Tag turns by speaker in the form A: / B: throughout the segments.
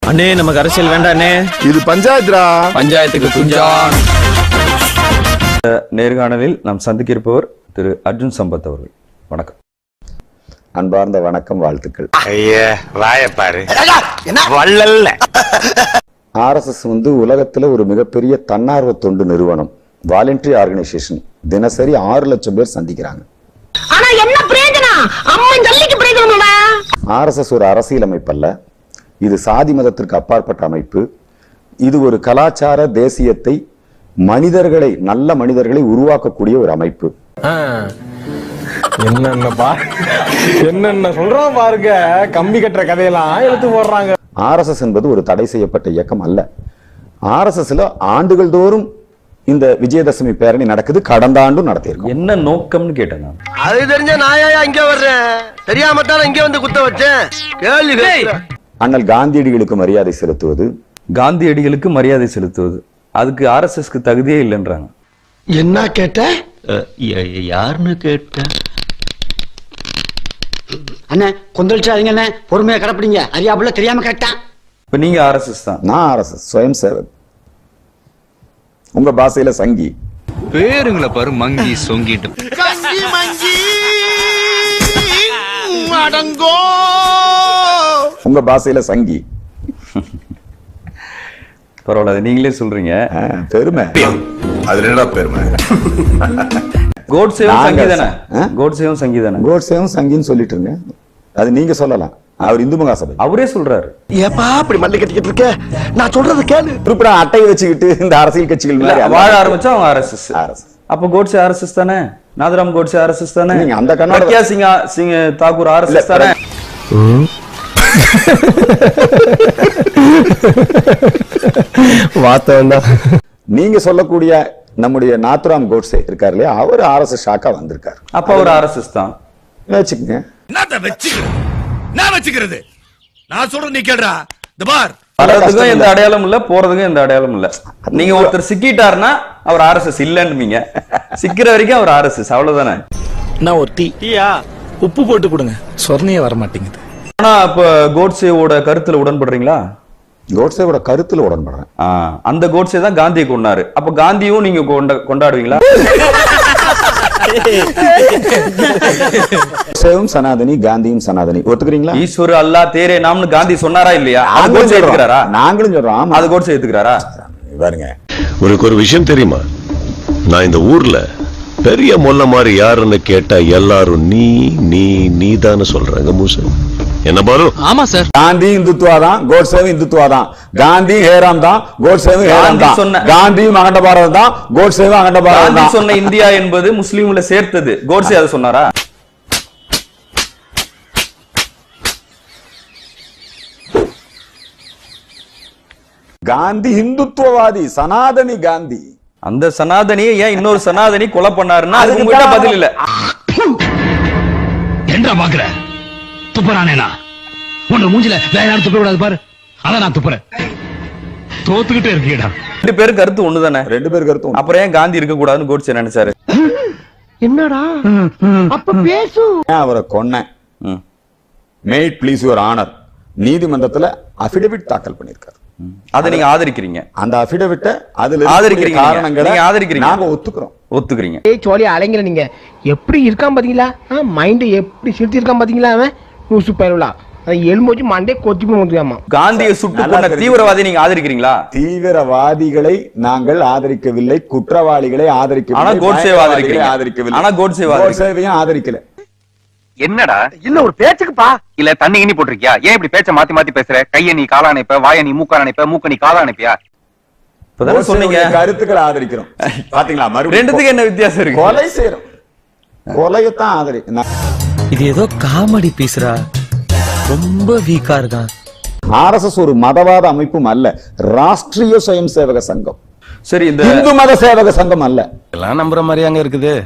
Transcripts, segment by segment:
A: அண்ணே நமக்கு அரசியல் வேண்டாண்ணே
B: இது பஞ்சாயத்துடா
A: பஞ்சாயத்துக்கு குஞ்சான்
C: நேர்காணலில் நாம் சந்திக்க இருப்பவர் திரு அர்ஜுன் சம்பத் அவர்கள் வணக்கம்
D: அன்பார்ந்த வணக்கம் வாழ்த்துக்கள்
E: ஐயா வாயப்பாரு வள்ளல்ல
D: ஆர்எஸ்எஸ் வந்து உலகத்துல ஒரு மிகப்பெரிய தன்னார்வ தொண்டு நிறுவனம் வாலண்டரி ஆர்கனைசேஷன் தினசரி ஆறு லட்சம் பேர் சந்திக்கிறாங்க
F: ஆனா என்ன பிரயோஜனம் அம்மன் ஜல்லிக்கு பிரயோஜனம்டா
D: ஆர்எஸ்எஸ் ஒரு அரசியல் அமைப்பல்ல இது சாதி மதத்திற்கு அப்பாற்பட்ட அமைப்பு இது ஒரு கலாச்சார தேசியத்தை மனிதர்களை நல்ல மனிதர்களை உருவாக்கக்கூடிய ஒரு அமைப்பு
G: என்னென்ன பா என்னென்ன சொல்றோம் பாருங்க கம்பி கட்டுற கதையெல்லாம் எடுத்து போடுறாங்க
D: ஆர்எஸ்எஸ் என்பது ஒரு தடை செய்யப்பட்ட இயக்கம் அல்ல ஆர்எஸ்எஸ்ல ஆண்டுகள் தோறும் இந்த விஜயதசமி பேரணி நடக்குது கடந்த ஆண்டும் நடத்தியிருக்கோம்
C: என்ன நோக்கம்னு கேட்டேன் நான்
E: அது தெரிஞ்ச நாயா இங்க வர்றேன் தெரியாம தானே இங்க வந்து குத்த வச்சேன் கேள்வி கேட்கிறேன்.
D: அண்ணல் காந்தியடிகளுக்கு மரியாதை செலுத்துவது
C: காந்தியடிகளுக்கு மரியாதை செலுத்துவது அதுக்கு ஆர்எஸ்எஸ்க்கு தகுதியே இல்லைன்றாங்க
E: என்ன கேட்ட
A: யாருன்னு கேட்டேன்
H: அண்ணே கொந்தளிச்சாதீங்க அண்ணே பொறுமையா கடப்பிடிங்க அறியாப்புல தெரியாம கேட்டான்
C: இப்ப நீங்க ஆர்எஸ்எஸ் தான்
D: நான் ஆர்எஸ்எஸ் சுயம் சேவக் உங்க பாஷையில சங்கி
A: பேருங்களை பாரு மங்கி சொங்கிட்டு
D: உங்க பாஷையில சங்கி
C: பரவாயில்ல அது நீங்களே சொல்றீங்க
D: ஆ, பெருமை
B: அதுல என்னடா பெருமை
C: கோட்சேவும்
D: நாங்க-
C: சங்கி தானே
D: ஆ?
C: கோட்சேவும் சங்கி தானே
D: கோட்சேவும் சங்கின்னு சொல்லிட்டு இருங்க அது நீங்க சொல்லலாம் அவர் இந்து மகா சபை
C: அவரே சொல்றாரு
E: ஏப்பா அப்படி மல்லி கட்டிக்கிட்டு இருக்க நான் சொல்றது கேளு
D: குறிப்பிட அட்டையை வச்சுக்கிட்டு இந்த அரசியல் கட்சிகள்
C: இல்ல,
D: மாதிரி
C: வாழ
D: அல்ல.
C: ஆரம்பிச்சா அவங்க ஆர்எஸ்எஸ்
D: RSS.
C: அப்ப கோட்சே ஆர்எஸ்எஸ் தானே நாதராம் கோட்சே ஆர்எஸ்எஸ் தானே
D: நீங்க அந்த கண்ணோட-
C: பிரக்யா சிங் சிங் தாக்கூர் ஆர்எஸ்எஸ்
D: இல்ல,
C: தானே
G: வார்த்தை
D: நீங்க சொல்லக்கூடிய நம்முடைய நாத்துராம் கோட்ஸே இருக்காரு இல்லையா அவர் ஆர்எஸ்எஸ் ஷாக்கா வந்திருக்காரு
C: அப்ப அவர் ஆர்எஸ்எஸ் தான்
D: வச்சுக்கோங்க
B: என்னத்த வச்சுக்கிறது நான் வச்சுக்கிறது நான் சொல்றேன் நீ கேளுடா இந்த பார்
C: வர்றதுக்கும் எந்த அடையாளம் இல்ல போறதுக்கும் எந்த அடையாளம் இல்ல நீங்க ஒருத்தர் சிக்கிட்டாருன்னா அவர் ஆர்எஸ்எஸ் இல்லன்னு சிக்கிற வரைக்கும் அவர் ஆர்எஸ்எஸ் அவ்வளவுதானே
A: நான் ஒரு டீ டீயா உப்பு போட்டு கொடுங்க சொர்ணையே வர மாட்டேங்குது
C: ஆனா இப்ப கோட்சேவோட கருத்துல உடன்படுறீங்களா
D: கோட்ஸேவோட கருத்துல உடன்படுறேன்
C: ஆ, அந்த கோட்சே தான் காந்தியை கொண்டாரு அப்ப காந்தியும் நீங்க கொண்ட- கொண்டாடுவீங்களா
D: கோட்சேவும் சனாதனி காந்தியும் சனாதனி ஒத்துக்கிறீங்களா
C: ஈஸ்வர் அல்லா தேரே நாம்னு காந்தி சொன்னாரா இல்லையா அது
D: நாங்களும்
C: கோட்சே
D: சொல்றோம்.
C: ஏத்துக்கிறாரா
D: நாங்களும் சொல்றோம் ஆமா.
C: அது கோட்சே ஏத்துக்கிறாரா
D: பாருங்க
I: உனக்கு ஒரு விஷயம் தெரியுமா நான் இந்த ஊர்ல பெரிய மொல்ல மாதிரி யாருன்னு கேட்டா எல்லாரும் நீ நீ நீதான்னு சொல்றாங்க மூசன் என்ன பாரு
A: ஆமா சார்
D: காந்தி இந்துத்துவா தான் கோட்சேவும் இந்துத்துவா தான் காந்தி ஹேராம் தான் கோட்சேவும் ஹேராம்
C: காந்தி
D: தான்
C: சொன்ன-
D: காந்தியும் அகண்ட பாரதம் தான் கோட்சேவும் அகண்ட பாரதம்
C: காந்தி
D: தான்
C: சொன்ன இந்தியா என்பது முஸ்லீம்ல சேர்த்தது கோட்சே அதை சொன்னாரா
D: காந்தி இந்துத்துவவாதி சனாதனி காந்தி
C: அந்த சனாதனியை ஏன் இன்னொரு சனாதனி கொலை பண்ணாருன்னா அதுக்கு
D: அதுக்கு
C: உங்ககிட்ட
D: தான்
C: பதில் இல்ல
H: என்ன பாக்குற துப்புறானேனா உன்ன மூஞ்சில வேற யாரும் துப்ப கூடாது பாரு அதான் நான் துப்புறேன் தோத்துக்கிட்டே இருக்கீடா
C: ரெண்டு பேரும் கருத்து ஒண்ணுதானே
D: ரெண்டு பேர் கருத்தும்
C: அப்புறம் ஏன் காந்தி இருக்க கூடாதுன்னு கோட்சே நினைச்சாரு
F: என்னடா அப்ப பேசு
D: ஏன் அவரை கொன்னேன்
C: ம்.
D: மேட் ப்ளீஸ் யுவர் ஆனர் நீதிமன்றத்துல அபிடவிட் தாக்கல் பண்ணிருக்காரு
C: அதை நீங்க ஆதரிக்கிறீங்க
D: அந்த அபிடவிட்ட அதுல
C: ஆதரிக்கிறீங்க
D: இருக்கக்கூடிய
C: நீங்க.
D: காரணங்களை
C: நீங்க ஆதரிக்கிறீங்க.
D: நாங்க ஒத்துக்கிறோம்
C: ஒத்துக்கிறீங்க
F: ஏய் சோழி அலைங்கள நீங்க எப்படி இருக்கான் பாத்தீங்களா மைண்ட் எப்படி செலுத்தி இருக்கான் பாத்தீங்களா அவன் நூசு பயிரலா அதை எலும்போச்சு மண்டே கொத்தி போய் வந்துக்காமா
C: காந்தியை சுட்டு
D: நல்லா
C: கொண்ட
D: தெரியுது.
C: தீவிரவாதி நீங்க ஆதரிக்கிறீங்களா
D: தீவிரவாதிகளை நாங்கள் ஆதரிக்கவில்லை குற்றவாளிகளை ஆதரிக்கவில்லை
C: ஆனா கோட்சேவை
D: பயங்கரவாதிகளை
C: ஆதரிக்கிறீங்க.
D: ஆதரிக்கவில்லை
C: ஆனா கோட்சேவை ஆதரிக்கிறீங்க.
D: கோட்சேவையும் ஆதரிக்கல
E: என்னடா இல்ல ஒரு பேச்சுக்குப்பா இல்ல தண்ணி இனி போட்டிருக்கியா ஏன் இப்படி பேச்ச மாத்தி மாத்தி பேசுற கைய நீ காலா அணைப்ப வாய நீ மூக்கா அணைப்ப மூக்க நீ காலா அணைப்பியா
C: இப்பதானே சொன்னீங்க
D: கோட்சேவுடைய கருத்துக்களை ஆதரிக்கிறோம் பாத்தீங்களா மறுபடியும்
C: ரெண்டுத்துக்கு என்ன வித்தியாசம் இருக்கு
D: கொலை செய்யறோம் கொலையத்தான் ஆதரி நான்
A: இது ஏதோ காமெடி பீஸ்ரா ரொம்ப வீக்கா இருக்கான்
D: ஆர்எஸ்எஸ் ஒரு மதவாத அமைப்பும் அல்ல ராஷ்டிரிய சுயம் சேவக சங்கம்
C: சரி இந்த
D: இந்து மத சேவக சங்கம் அல்ல
A: எல்லாம் நம்புற மாதிரி அங்க இருக்குது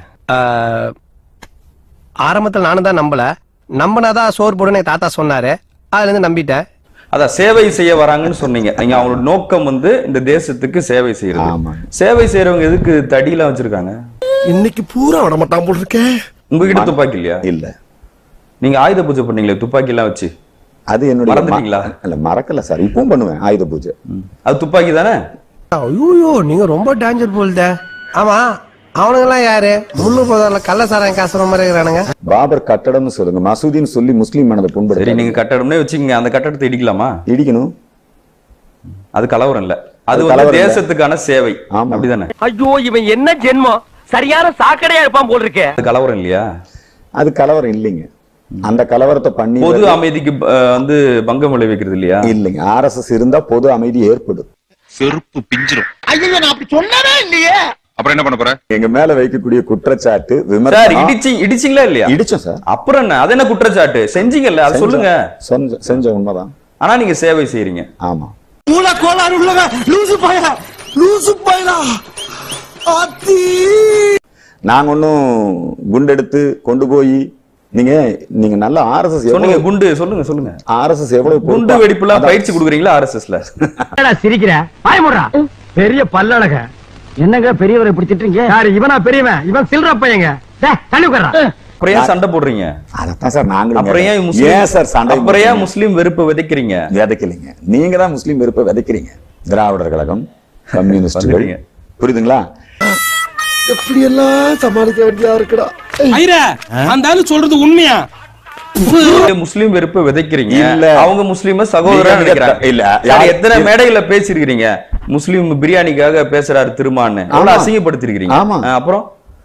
G: ஆரம்பத்துல நானும் தான் நம்பல நம்பினாதான் சோறு போடுன்னு என் தாத்தா சொன்னாரு அதுல இருந்து நம்பிட்டேன்
C: அதான் சேவை செய்ய வராங்கன்னு சொன்னீங்க நீங்க அவங்களோட நோக்கம் வந்து இந்த தேசத்துக்கு சேவை செய்யறது
D: ஆமா.
C: சேவை செய்யறவங்க எதுக்கு தடியெல்லாம் வச்சிருக்காங்க
B: இன்னைக்கு பூரா விட மாட்டான் போல் இருக்கேன்
C: உங்ககிட்ட துப்பாக்கி இல்லையா
D: இல்ல
C: நீங்க ஆயுத பூஜை பண்ணீங்களே துப்பாக்கி எல்லாம் வச்சு
D: அது என்னுடைய
C: மறந்துட்டீங்களா?
D: ம- இல்ல மறக்கல சார் இப்பவும் பண்ணுவேன் ஆயுத பூஜை
C: அது துப்பாக்கி தானே
F: ஐயோ நீங்க ரொம்ப டேஞ்சர் போல்த ஆமா அவனுங்கெல்லாம் யாரு முள்ளு போதால கள்ள சாராயம் காசுற மாதிரி இருக்கிறானுங்க
D: பாபர் கட்டடம்னு சொல்லுங்க மசூதின்னு சொல்லி முஸ்லீம் மனதை
C: சரி
D: புண்படுத்த
C: நீங்க கட்டடம்னே வச்சுக்கோங்க அந்த கட்டடத்தை இடிக்கலாமா
D: இடிக்கணும்
C: அது கலவரம் இல்ல அது
D: அது
C: வந்து
D: கலவரம் இல்ல.
C: தேசத்துக்கான சேவை
D: ஆமா.
C: அப்படிதானே
J: ஐயோ இவன் என்ன ஜென்மம் சரியான சாக்கடையா இருப்பான் போல் இருக்கே
C: அது கலவரம் இல்லையா
D: அது கலவரம் இல்லைங்க அந்த கலவரத்தை பண்ணி
C: பொது அமைதிக்கு அஹ், வந்து பங்கம் விளைவிக்கிறது இல்லையா
D: இல்லைங்க ஆர்எஸ்எஸ் இருந்தா பொது அமைதி ஏற்படும்
E: செருப்பு பிஞ்சிரும்
J: ஐயோ நான் அப்படி சொன்னவே இல்லையே
E: அப்புறம் என்ன பண்ண போற
D: எங்க மேல வைக்கக்கூடிய குற்றச்சாட்டு
C: சார்
D: விமர்சனம்
C: இடிச்சி இடிச்சிங்களா இல்லையா
D: இடிச்சோம் சார்
C: அப்புறம் என்ன அது என்ன குற்றச்சாட்டு செஞ்சீங்கல்ல அது சொல்லுங்க
D: செஞ்ச- செஞ்ச உண்மைதான்
C: ஆனா நீங்க சேவை செய்றீங்க
D: ஆமா
F: மூல கோளாறு உள்ளவன் லூசு பையனா லூசு பையனா அத்தி
D: நாங்க ஒன்னும் குண்டெடுத்து கொண்டு போய் நீங்க நீங்க நல்ல ஆர்எஸ்எஸ்
C: சொன்னீங்க குண்டு சொல்லுங்க சொல்லுங்க
D: ஆர்எஸ்எஸ் எவ்வளவு
C: குண்டு
D: பொறுப்பா-
C: வெடிப்புலாம்
D: அதான்.
C: பயிற்சி கொடுக்குறீங்களா ஆர்எஸ்எஸ்ல
J: என்னடா சிரிக்கிற பாயமுடா பெரிய பல்லழக என்னங்க பெரியவரை இப்படி திட்டுறீங்க யாரு இவனா பெரியவன் இவன் சில்ற பையங்க டேய், தள்ளி உட்கார்றா
C: அப்புறம் ஏன் சண்டை போடுறீங்க
D: அதத்தான் சார் நாங்களும்
C: அப்புறம் ஏன்
D: கேட்டோம்.
C: முஸ்லீம்
D: ஏன் சார் சண்டை
C: அப்புறம் ஏன்
D: போடுறீங்க?
C: முஸ்லீம் வெறுப்பு விதைக்கிறீங்க
D: விதைக்கலைங்க நீங்க தான் முஸ்லீம் வெறுப்பை விதைக்கிறீங்க திராவிடர் கழகம் கம்யூனிஸ்டுகள்
C: வந்துட்டீங்க.
D: புரியுதுங்களா
F: எப்படி எல்லாம் சமாளிக்க வேண்டியதா இருக்குடா
K: ஐரா அந்த ஆளு சொல்றது உண்மையா
C: முஸ்லீம் வெறுப்பு விதைக்கிறீங்க
D: இல்ல.
C: அவங்க முஸ்லீம சகோதரா
D: நீங்க
C: நினைக்கிறாங்க
D: இல்ல.
C: சார்,
D: யார்
C: எத்தனை
D: இல்ல.
C: மேடைகள்ல பேசிருக்கிறீங்க முஸ்லீம் பிரியாணிக்காக பேசுறாரு திருமான்னு அவ்வளவு
D: ஆமா.
C: அசிங்கப்படுத்திருக்கிறீங்க
D: ஆமா.
C: ஆ, அப்புறம்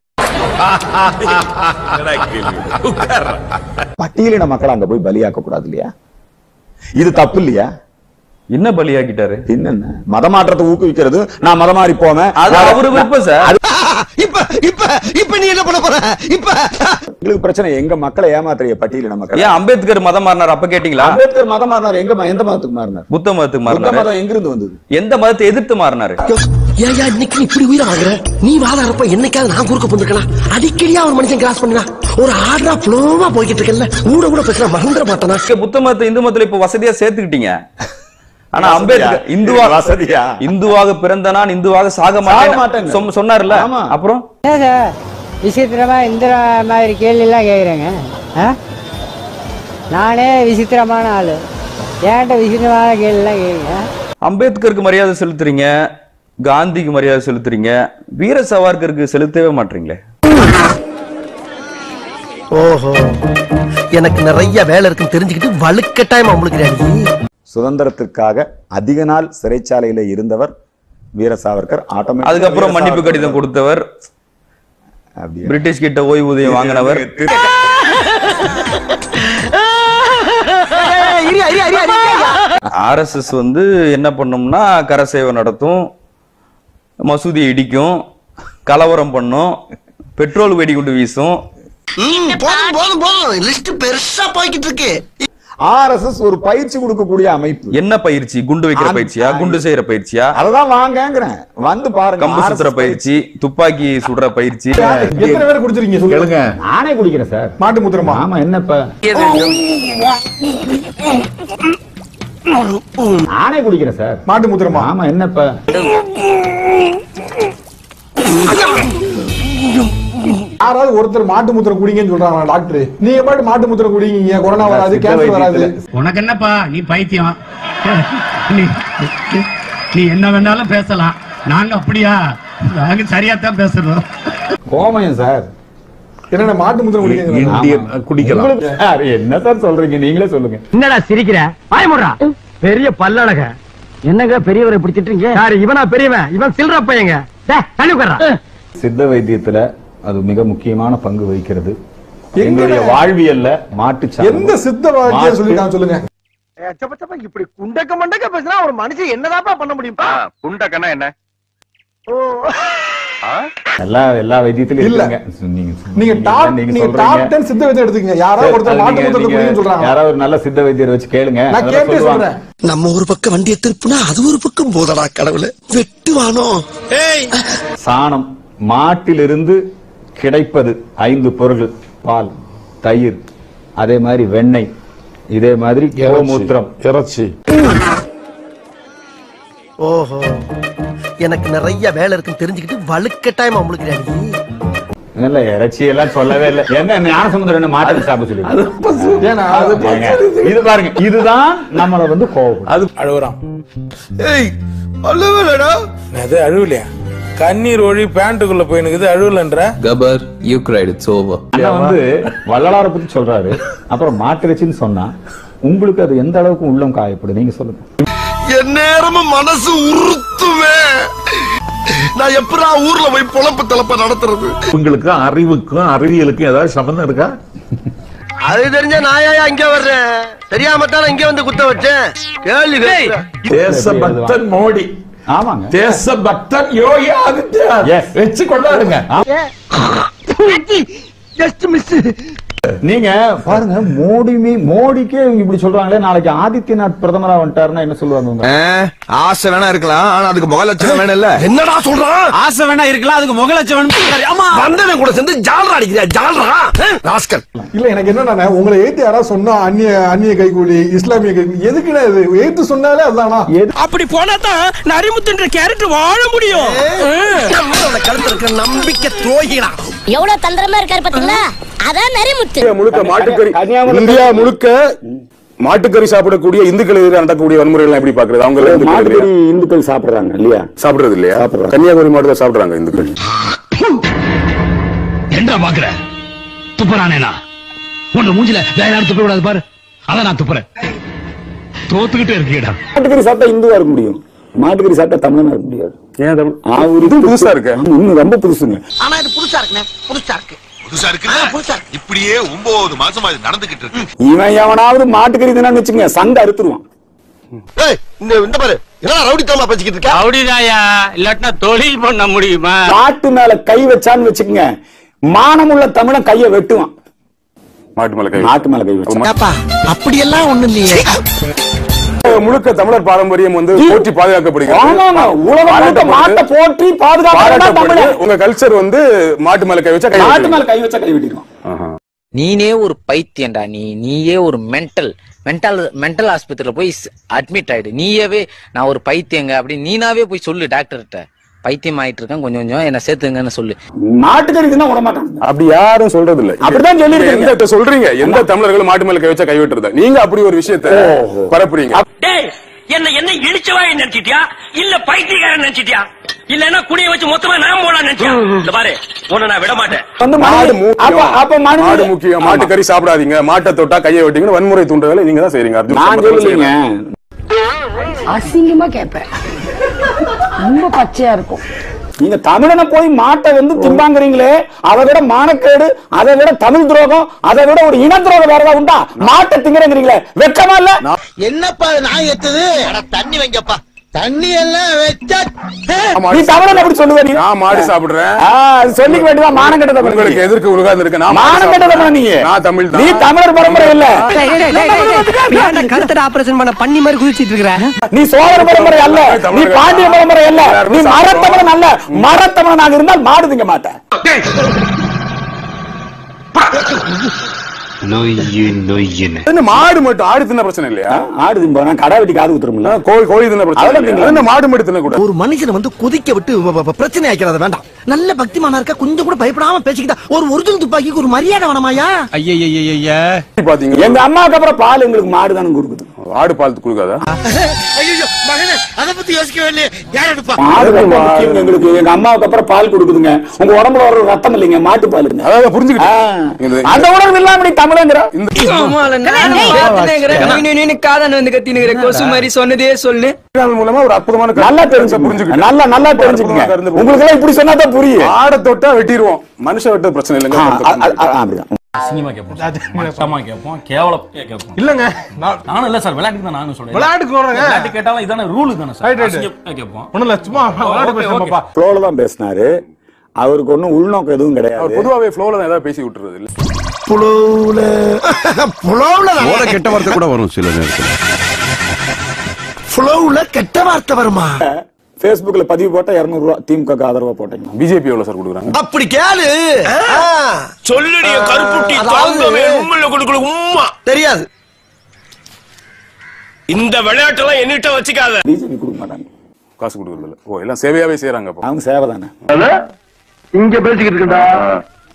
D: பட்டியலின மக்களை அங்க போய் பலியாக்க கூடாது இல்லையா இது தப்பு இல்லையா
C: என்ன பலியாக்கிட்டாரு
D: என்னென்ன மதமாற்றத்தை ஊக்குவிக்கிறது நான் மதம் மாறி போவேன்
C: அது அவரு விருப்பம் சார்
F: இப்ப இப்ப இப்ப நீ என்ன பண்ண போற இப்ப
D: எங்களுக்கு பிரச்சனை எங்க மக்களை ஏமாத்துறிய பட்டியலின மக்கள்
C: ஏன் அம்பேத்கர் மதம் மாறினார் அப்ப கேட்டீங்களா
D: அம்பேத்கர் மதம் மாறினார் எங்க ம- எந்த மதத்துக்கு மாறினார்
C: புத்த மதத்துக்கு
D: புத்த
C: மாறினாரு
D: மதம் எங்கிருந்து வந்தது
C: எந்த மதத்தை எதிர்த்து மாறினாரு
F: ஏயா இன்னைக்கு நீ இப்படி உயிர் ஆகுற நீ வாதாடுறப்ப என்னைக்காவது நான் குறுக்க போந்துருக்கலாம் அடிக்கடியா ஒரு மனுஷன் கிராஸ் பண்ணினா ஒரு ஆர்டரா ஃப்ளோவா போய்கிட்டு இருக்கல ஊட கூட பேசுற மறந்துட மாட்டானா
C: நீங்க புத்த மதத்தை இந்து மதத்துல இப்ப வசதியா சேர்த்துக்கிட்டீங்க ஆனா
D: வசதியா?
C: அம்பேத்கர் இந்துவா
D: வசதியா?
C: இந்துவாக பிறந்த நான் இந்துவாக சாக
D: சாக
C: மாட்டேன்
D: மாட்டேன்னு.
C: சொன்ன- சொன்னார்ல
D: ஆமா.
C: அப்புறம்
L: விசித்திரமா இந்த மாதிரி கேள்விலாம் கேட்குறேங்க நானே விசித்திரமான ஆளு ஏன்ட்ட விசித்திரமான கேள்விலாம் கேட்குறீங்க
C: அம்பேத்கருக்கு மரியாதை செலுத்துறீங்க காந்திக்கு மரியாதை செலுத்துறீங்க வீர சவார்கருக்கு செலுத்தவே மாட்டீங்களே
F: ஓஹோ எனக்கு நிறைய வேலை இருக்குன்னு தெரிஞ்சுக்கிட்டு வலுக்கட்டாயமா முழுக்கிறாடி
D: சுதந்திரத்திற்காக அதிக நாள் சிறைச்சாலையில இருந்தவர் வீர சாவர்கர் ஆட்டோமேட்டிக்
C: அதுக்கப்புறம் மன்னிப்பு கடிதம் கொடுத்தவர்
D: அப்படியே
C: பிரிட்டிஷ் கிட்ட ஓய்வூதியம் வாங்கினவர் ஆர்எஸ்எஸ் வந்து என்ன பண்ணும்னா கரசேவை நடத்தும் மசூதியை இடிக்கும் கலவரம் பண்ணும் பெட்ரோல் வெடிகுண்டு வீசும்
F: போதும் போதும் போதும் லிஸ்ட் பெருசா போய்கிட்டு இருக்கு
D: ஆர்எஸ்எஸ் ஒரு பயிற்சி கொடுக்கக்கூடிய அமைப்பு
C: என்ன பயிற்சி குண்டு வைக்கிற
D: அந்த-
C: பயிற்சியா குண்டு செய்யற பயிற்சியா
D: அததான் வாங்கங்கிறேன் வந்து பாருங்க
C: கம்பு சுத்துற
D: RSS
C: பயிற்சி துப்பாக்கி சுடுற பயிற்சி
G: எத்தனை பேர் குடிச்சிருக்கீங்க சொல்லுங்க
D: நானே குடிக்கிறேன் சார்
G: மாட்டு முத்திரமா
D: ஆமா என்னப்ப நானே குடிக்கிறேன் சார்
G: மாட்டு முத்திரமா
D: ஆமா என்னப்ப
G: யாராவது ஒருத்தர் மாட்டு முத்திரம் குடிங்கன்னு சொல்றாங்க டாக்டர் நீங்க பாட்டு மாட்டு முத்திரம் குடிங்க கொரோனா வராது கேன்சர் வராது
H: உனக்கு என்னப்பா நீ பைத்தியம் நீ நீ என்ன வேணாலும் பேசலாம் நாங்க அப்படியா நாங்க சரியா தான் பேசுறோம்
D: கோமயம் சார்
G: என்னென்ன மாட்டு முத்திரம் குடிங்க
D: குடிக்கலாம் சார் என்ன சார் சொல்றீங்க நீங்களே சொல்லுங்க
J: என்னடா சிரிக்கிற பாயமுடா பெரிய பல்லழக என்னங்க பெரியவரை இப்படி திட்டுறீங்க யாரு இவனா பெரியவன் இவன் சில்ற பையங்க டேய், தள்ளி உட்கார்றா
D: சித்த வைத்தியத்துல அது மிக முக்கியமான பங்கு வகிக்கிறது
G: எங்க-
D: எங்களுடைய வாழ்வியல்ல மாட்டு
G: எந்த சித்த வைத்தியம் சொல்லிருக்காங்க சொல்லுங்க
J: இப்படி குண்டக்க மண்டக்க பேசினா ஒரு மனுஷன் என்னதாப்பா பண்ண முடியும்ப்பா
E: குண்டக்கன்னா என்ன
D: எல்லா எல்லா வைத்தியத்திலும்
G: இல்ல.
D: இருக்குங்க நீங்க
G: நீங்க டாப்
D: நீங்க
G: நீங்க
D: சொல்றீங்க.
G: டாப் 10 சித்த வைத்தியம் எடுத்துக்கங்க யாராவது
D: சரி,
G: ஒருத்தர்
D: அது
G: மாட்டு
D: நீங்க-
G: முத்திரத்தை
D: நீங்க
G: குடிங்கன்னு சொல்றாங்க
D: யாராவது ஒரு நல்ல சித்த வைத்தியரை வச்சு கேளுங்க
G: நான்
D: அதெல்லாம்
G: கேட்டே
D: சொல்லுவாங்க.
G: சொல்றேன்
F: நம்ம ஒரு பக்கம் வண்டியை திருப்புனா அது ஒரு பக்கம் போதடா கடவுளே வெட்டுவானோ
D: சாணம் மாட்டிலிருந்து கிடைப்பது ஐந்து பொருள்கள் பால் தயிர் அதே மாதிரி வெண்ணெய் இதே மாதிரி கோமூத்திரம்
G: இறைச்சி
F: ஓஹோ எனக்கு நிறைய வேலை இருக்குன்னு தெரிஞ்சுக்கிட்டு வலுக்கட்டாயமா முழுக்கிறாடி
M: இல்ல இறைச்சி எல்லாம் சொல்லவே இல்ல என்ன ஞானசமுத்திரம் என்ன மாட்டு சாப்பிட சொல்லி
G: ஏன்னா அது
M: இது பாருங்க இதுதான் நம்மள வந்து கோவம்
N: அது அழுகுறான்
B: ஏய் அழுவலடா
N: அது அழுவலையா கண்ணீர் ஒழி பேண்ட்டுக்குள்ள போயினுக்குது அழுவலன்ற
O: கபர் யூ கிரைட் இட்ஸ் ஓவர்
M: அண்ணா வந்து வள்ளலாரை பத்தி சொல்றாரு அப்புறம் மாட்டிறைச்சின்னு சொன்னா உங்களுக்கு அது எந்த அளவுக்கு உள்ளம் காயப்படும் நீங்க சொல்லுங்க
F: என் நேரமும் மனசு உறுத்துவே நான் எப்படா ஊர்ல போய் பொழப்பு தலப்ப நடத்துறது
I: உங்களுக்கும் அறிவுக்கும் அறிவியலுக்கும் ஏதாவது சம்பந்தம் இருக்கா
F: அது தெரிஞ்ச நாயா இங்க வர்றேன் தெரியாம தான் இங்க வந்து குத்த வச்சேன் கேள்வி
I: தேசபக்தன் மோடி
M: ஆமாங்க
I: தேசபக்தன் யோகி ஆதித்யநாத்
M: Yes.
I: வச்சு கொண்டாடுங்க
F: ஜஸ்ட் மிஸ்
M: நீங்க பாருங்க மோடிமே மோடிக்கே இவங்க இப்படி சொல்றாங்களே நாளைக்கு ஆதித்யநாத் பிரதமரா வந்துட்டாருன்னா என்ன சொல்லுவாங்க இவங்க?
F: ஆசை வேணா இருக்கலாம் ஆனா அதுக்கு முகலட்சணம் வேணும் இல்ல என்னடா சொல்றான்
K: ஆசை வேணா இருக்கலாம் அதுக்கு முகலட்சம் ஆமா
F: வந்தவன் கூட சேர்ந்து ஜால்ரா அடிக்கிறியா ஜால்ரா ராஸ்கல்
G: இல்ல எனக்கு என்னன்னா உங்களை ஏத்து யாராவது சொன்னா அந்நிய அந்நிய கைகூலி இஸ்லாமிய கைகூலி எதுக்குன்னா இது ஏத்து சொன்னாலே அதுதானா
K: அப்படி போனா தான் நரிமுத்துன்ற கேரக்டர் வாழ முடியும்
F: நம்மளோட கருத்து இருக்கிற நம்பிக்கை துரோகிகளா
P: எவ்வளவு தந்திரமா இருக்காரு பாத்தீங்களா அதான் நரிமுத்து
Q: முழுக்க மாட்டுக்கறி இந்தியா முழுக்க மாட்டுக்கறி சாப்பிடக்கூடிய இந்துக்கள் எதிராக நடக்கக்கூடிய வன்முறைகள் எப்படி பாக்குறது அவங்க இந்துக்கள்
D: மாட்டுக்கறி
Q: இல்லையா?
D: இந்துக்கள் சாப்பிடுறாங்க இல்லையா
Q: சாப்பிடுறது இல்லையா கன்னியாகுமரி மாவட்டத்தில் சாப்பிடுறாங்க இந்துக்கள்
H: என்ன பாக்குற துப்புறானேனா உன்ன மூஞ்சில வேற யாரும் துப்ப விடாது பாரு அதான் நான் துப்புறேன் தோத்துக்கிட்டே இருக்கீடா
D: மாட்டுக்கறி சாப்பிட்டா இந்துவா இருக்க முடியும் மாட்டுக்கறி சாப்பிட்டா தமிழனா இருக்க முடியாது
Q: ஏன் தமிழ்
D: ஆவூரு
Q: இது புதுசா இருக்கு
D: ஆமா, இன்னும் ரொம்ப புதுசுங்க
P: ஆனா இது புதுசா இருக்குண்ணே புதுசா இருக்கு
R: புதுசா இருக்கு இப்படியே ஒன்பது மாசமா இது நடந்துகிட்டு இருக்கு
D: இவன் எவனாவது மாட்டுக்கறி தின்னு வச்சுங்க சங்க அறுத்துருவான் இந்த இந்த பாரு என்ன ரவுடித்தனமா பேசிக்கிட்டு இருக்க
J: அப்படிதாயா இல்லாட்டினா தொழில் பண்ண முடியுமா
D: மாட்டு மேல கை வச்சான்னு வச்சுக்கோங்க மானமுள்ள தமிழன் கைய வெட்டுவான்
Q: மாட்டு மேல கை
D: மாட்டு மேல கை வச்சான்
F: அப்படியெல்லாம் ஒண்ணு இல்லையே
Q: முழுக்க தமிழர் பாரம்பரியம் வந்து போற்றி
D: ஆமாங்க, உலகம் முழுக்க மாட்டை போற்றி பாதுகாப்பு
Q: பாராட்டப்படுது உங்க கல்ச்சர் வந்து மாட்டு மேல கை வச்சா கை
D: மாட்டு
Q: வெட்டுவீங்க.
D: மேல கை வச்சா கை வெட்டிடுவான்
A: நீனே ஒரு பைத்தியம்டா நீ நீயே ஒரு மென்டல் மென்டல் மென்டல் ஆஸ்பத்திரியில போய் அட்மிட் ஆயிடு நீயவே நான் ஒரு பைத்தியங்க அப்படி நீனாவே போய் சொல்லு டாக்டர்கிட்ட பைத்தியம் ஆயிட்டு இருக்கேன் கொஞ்சம் கொஞ்சம் என்ன சேர்த்துங்கன்னு சொல்லு
D: மாட்டுக்கறி தின்னா விட மாட்டான்
Q: அப்படி யாரும் சொல்றது இல்ல
D: அப்படிதான் சொல்லியிருக்கீங்க.
Q: எந்த சொல்றீங்க எந்த தமிழர்களும் மாட்டு மேல கை வச்சா கை வெட்டுறத நீங்க அப்படி ஒரு விஷயத்த பரப்புறீங்க
J: டேய் என்ன என்ன இடிச்சவா நினைச்சிட்டியா இல்ல பைத்தியக்காரன் நினைச்சிட்டியா இல்லன்னா குடிய வச்சு மொத்தமா நான் போலாம் நினைச்சியா இந்த பாரு உன்னை நான் விட மாட்டேன்
D: வந்து
Q: மாடு
D: மனித- அப்ப அப்ப
Q: முக்கியம் மாடு
D: மனித
Q: முக்கியம் மாட்டு கறி சாப்பிடாதீங்க மாட்டை தொட்டா கையை வெட்டிங்கன்னு வன்முறை தூண்டுதலை நீங்க தான் செய்றீங்க அர்ஜுன்
D: நான்
Q: சம்பத்
D: சொல்லலைங்க
Q: செய்யலாம்.
L: அசிங்கமா கேட்பேன் ரொம்ப பச்சையா இருக்கும்
D: நீங்க தமிழனை போய் மாட்டை வந்து திம்பாங்கிறீங்களே அதை விட மானக்கேடு அதை விட தமிழ் துரோகம் அதை விட ஒரு இன துரோகம் வேற ஏதாவது உண்டா மாட்டை திங்கிறீங்களே வெக்கமா இல்ல
F: என்னப்பா நான் எத்துது தண்ணி வைங்கப்பா தண்ணி எல்லாம் வச்சா
D: நீ தமிழன் எப்படி சொல்லுவ நீ
Q: நான் மாடு சாப்பிடுறேன்
D: ஆ, அது சொல்லிக்க வேண்டியதான் மானம் கெட்டத பண்ணி.
Q: உங்களுக்கு எதிர்க்க உலகாந்து இருக்கு நான் மாடு
D: மானம் கெட்டத
Q: சாப்பிடுறேன்.
D: பண்ணி நீ
Q: நான் தமிழ்
D: நீ
Q: தான்
D: தமிழர் பரம்பரை இல்ல
J: கருத்தட ஆபரேஷன் பண்ண பண்ணி மாதிரி குதிச்சிட்டு இருக்கிற
D: நீ சோழர பரம்பரை அல்ல நீ பாண்டிய பரம்பரை அல்ல நீ மரத்தமிழன் அல்ல மரத்தமிழனாக இருந்தால் மாடு திங்க மாட்டேன்
Q: என்ன மாடு மட்டும் ஆடு தின்ன பிரச்சனை இல்லையா
D: ஆடு திம்பா நான் கடை வெட்டி காது குத்துருமில்ல
Q: கோழி கோழி தின்ன பிரச்சனை
D: அதெல்லாம்
Q: இல்லையா?
D: திங்கலாம்.
Q: என்ன மாடு மட்டும் தின்ன கூட
F: ஒரு மனுஷனை வந்து கொதிக்க விட்டு வ- வ- பிரச்சனை ஆக்கிறது வேண்டாம் நல்ல பக்திமானா இருக்கா கொஞ்சம் கூட பயப்படாம பேசிக்கிட்டா ஒரு ஒரிஜினல் துப்பாக்கிக்கு ஒரு மரியாதை வேணாமாயா
N: ஐயா
Q: பாத்தீங்க
D: எங்க அம்மாவுக்கு அப்புறம் பால் எங்களுக்கு மாடு தானே கொடுக்குது
Q: ஆடு பால் குடுக்காதா
F: ஐயோ மகனே அத பத்தி யோசிக்கவே இல்லையே யார் எடுப்பா
D: மாடு ரொம்ப முக்கியம் எங்களுக்கு எங்க அம்மாவுக்கு அப்புறம் பால் கொடுக்குதுங்க உங்க உடம்புல வர ரத்தம் இல்லைங்க மாட்டு பாலுங்க
Q: அதாவது புரிஞ்சுக்கிட்டேன்
D: அந்த உணர்வு இல்லாம நீ தமிழங்கிற
J: காதன் வந்து கத்தினுங்கிற கொசு மாதிரி சொன்னதே சொல்லு
Q: இதன் மூலமா ஒரு அற்புதமான
D: நல்லா தெரிஞ்சு
Q: புரிஞ்சுக்கிட்டேன்
D: நல்லா நல்லா தெரிஞ்சுக்கங்க உங்களுக்கு எல்லாம் இப்படி சொன்னா தான் புரியும்
Q: ஆடை தொட்டா வெட்டிடுவோம் மனுஷன் வெட்ட பிரச்சனை இல்லைங்க
D: ஆ, ஆ, ஆ, ஆ, அப்படிதான்
K: அசிங்கமா கேட்போம் மட்டமா கேட்போம் கேவலம் கேட்போம்
G: இல்லங்க நான்
K: நானும் இல்ல சார் விளையாட்டுக்கு தான் நானும் சொல்றேன்
G: விளையாட்டுக்கு வர்றேங்க.
K: விளையாட்டு கேட்டாலும் இதான ரூல் தானே சார்
G: Right, right.
K: அசிங்கமா கேட்போம்
G: ஒண்ணும் இல்ல சும்மா விளையாட்டு
K: ஓகே,
G: பேசுறோம்ப்பா
D: ஃப்ளோல தான் பேசினாரு அவருக்கு ஒண்ணும் உள்நோக்கம் எதுவும்
Q: அவர்
D: கிடையாது
Q: பொதுவாவே ஃப்ளோல தான் ஏதாவது பேசி விட்டுறது இல்ல
F: புலவுல புலவுல
R: கெட்ட வார்த்தை கூட வரும் சில நேரத்தில்
F: புலவுல கெட்ட வார்த்தை வருமா
D: Facebookல பதிவு போட்டா 200 ரூபா திமுக ஆதரவா போட்டீங்க
Q: பிஜேபி எவ்வளவு சார் கொடுக்குறாங்க
F: அப்படி கேளு சொல்லுடிய கருப்புட்டி தாங்கவே உம்முல கொடுக்கல உம்மா தெரியாது
J: இந்த விளையாட்டெல்லாம் என்னிட்ட வச்சுக்காத
D: பிஜேபி கொடுக்க மாட்டாங்க
Q: காசு கொடுக்கறது இல்ல ஓ எல்லாம் சேவையாவே செய்யறாங்க அப்போ
D: அவங்க சேவை தானே
J: இங்க பேசிக்கிட்டு இருக்கா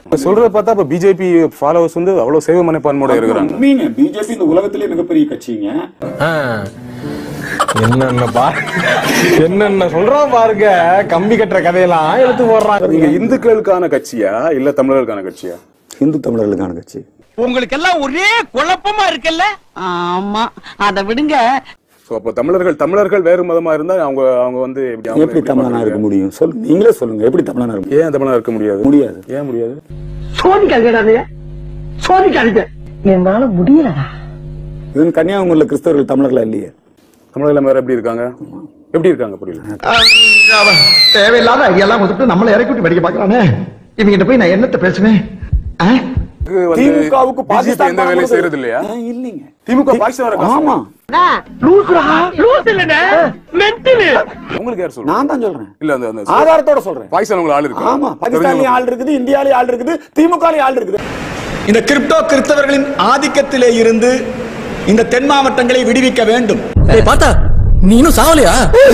Q: சொல்றத பார்த்தா இப்ப பிஜேபி ஃபாலோவர்ஸ் வந்து அவ்வளவு சேவை மனப்பான்மையோட இருக்கிறாங்க
D: உண்மைங்க பிஜேபி இந்த உலகத்திலே மிகப்பெரிய கட்சிங்க
N: என்னென்ன பா என்னென்ன சொல்றான் பாருங்க கம்பி கட்டுற கதையெல்லாம் எடுத்து போடுறாங்க
Q: நீங்க இந்துக்களுக்கான கட்சியா இல்ல தமிழர்களுக்கான கட்சியா
D: இந்து தமிழர்களுக்கான கட்சி
K: உங்களுக்கு எல்லாம் ஒரே குழப்பமா இருக்குல்ல ஆமா அத விடுங்க
Q: சோ அப்போ தமிழர்கள் தமிழர்கள் வேறு மதமா இருந்தா அவங்க அவங்க வந்து எப்படி அவங்க
D: எப்படி தமிழனா இருக்க முடியும் சொல் நீங்களே சொல்லுங்க எப்படி தமிழனா இருக்க
Q: ஏன் தமிழனா இருக்க முடியாது
D: முடியாது
Q: ஏன் முடியாது
F: சோதிக்காதீங்க சோதிக்காதீங்க என்னால முடியலடா
D: இது கன்னியாகுமரியில கிறிஸ்தவர்கள் தமிழர்களா இல்லையே
Q: தமிழர்கள் வேற எப்படி இருக்காங்க எப்படி இருக்காங்க புரியல
F: தேவையில்லாத ஐடியெல்லாம் கொடுத்துட்டு நம்மளை இறக்கி விட்டு படிக்க பாக்குறானே இவங்கிட்ட போய் நான் என்னத்த பேசுவேன் ஆ?
Q: திமுகவுக்கு பாகிஸ்தான் எந்த வேலையும் செய்யறது இல்லையா
D: இல்லீங்க
Q: திமுக பாகிஸ்தான் வர
D: ஆமா
F: லூசுடா லூசு இல்லனே மென்டலு
Q: உங்களுக்கு யார் சொல்றா
D: நான் தான் சொல்றேன்
Q: இல்ல அந்த அந்த
D: ஆதாரத்தோட சொல்றேன்
Q: பாகிஸ்தான் உங்களுக்கு ஆள் இருக்கு
D: ஆமா பாகிஸ்தான்லயும் ஆள் இருக்குது இந்தியாலயும் ஆள் இருக்குது திமுகலயும் ஆள் இருக்குது
S: இந்த கிரிப்டோ கிறிஸ்தவர்களின் ஆதிக்கத்திலே இருந்து இந்த தென் மாவட்டங்களை விடுவிக்க வேண்டும்
K: பார்த்தா நீனும் சாவலையா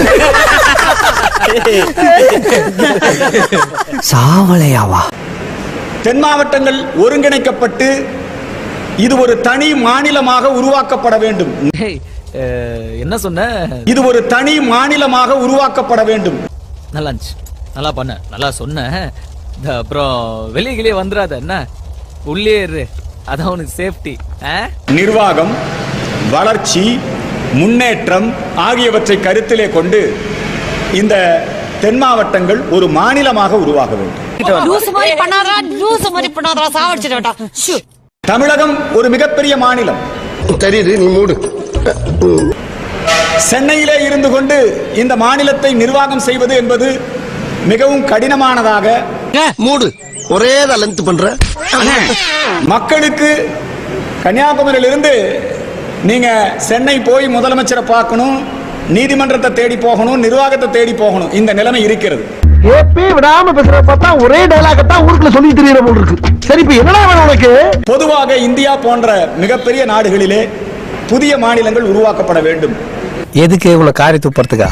F: சாவலையாவா
S: தென் மாவட்டங்கள் ஒருங்கிணைக்கப்பட்டு இது ஒரு தனி மாநிலமாக உருவாக்கப்பட வேண்டும்
K: என்ன சொன்ன
S: இது ஒரு தனி மாநிலமாக உருவாக்கப்பட வேண்டும்
K: நல்லா இருந்துச்சு நல்லா பண்ண நல்லா சொன்ன இந்த அப்புறம் வெளியே கிளியே வந்துடாத என்ன உள்ளே இரு அதான் உனக்கு சேஃப்டி
S: நிர்வாகம் வளர்ச்சி முன்னேற்றம் ஆகியவற்றை கருத்திலே கொண்டு இந்த தென் மாவட்டங்கள் ஒரு மாநிலமாக உருவாக வேண்டும்
T: லூசு மாதிரி பண்ணாதா லூசு மாதிரி பண்ணாதா சாவடிச்சிட வேண்டாம் ஷூ
S: தமிழகம் ஒரு மிகப்பெரிய மாநிலம்
F: தெரியுது நீ மூடு
S: சென்னையிலே இருந்து கொண்டு இந்த மாநிலத்தை நிர்வாகம் செய்வது என்பது மிகவும் கடினமானதாக
F: மூடு ஒரே லென்த் பண்ற
S: மக்களுக்கு கன்னியாகுமரியிலிருந்து நீங்க சென்னை போய் முதலமைச்சரை பார்க்கணும் நீதிமன்றத்தை தேடி போகணும் நிர்வாகத்தை தேடி போகணும் இந்த நிலைமை இருக்கிறது
F: ஏப்பே விடாம பேசுற பார்த்தா ஒரே டைலாக தான் ஊருக்குள்ள சொல்லி தெரியற போல இருக்கு சரி இப்ப என்னடா வேணும் உனக்கு
S: பொதுவாக இந்தியா போன்ற மிகப்பெரிய நாடுகளிலே புதிய மாநிலங்கள் உருவாக்கப்பட வேண்டும்
K: எதுக்கு இவ்வளவு காரி துப்புறதுக்கா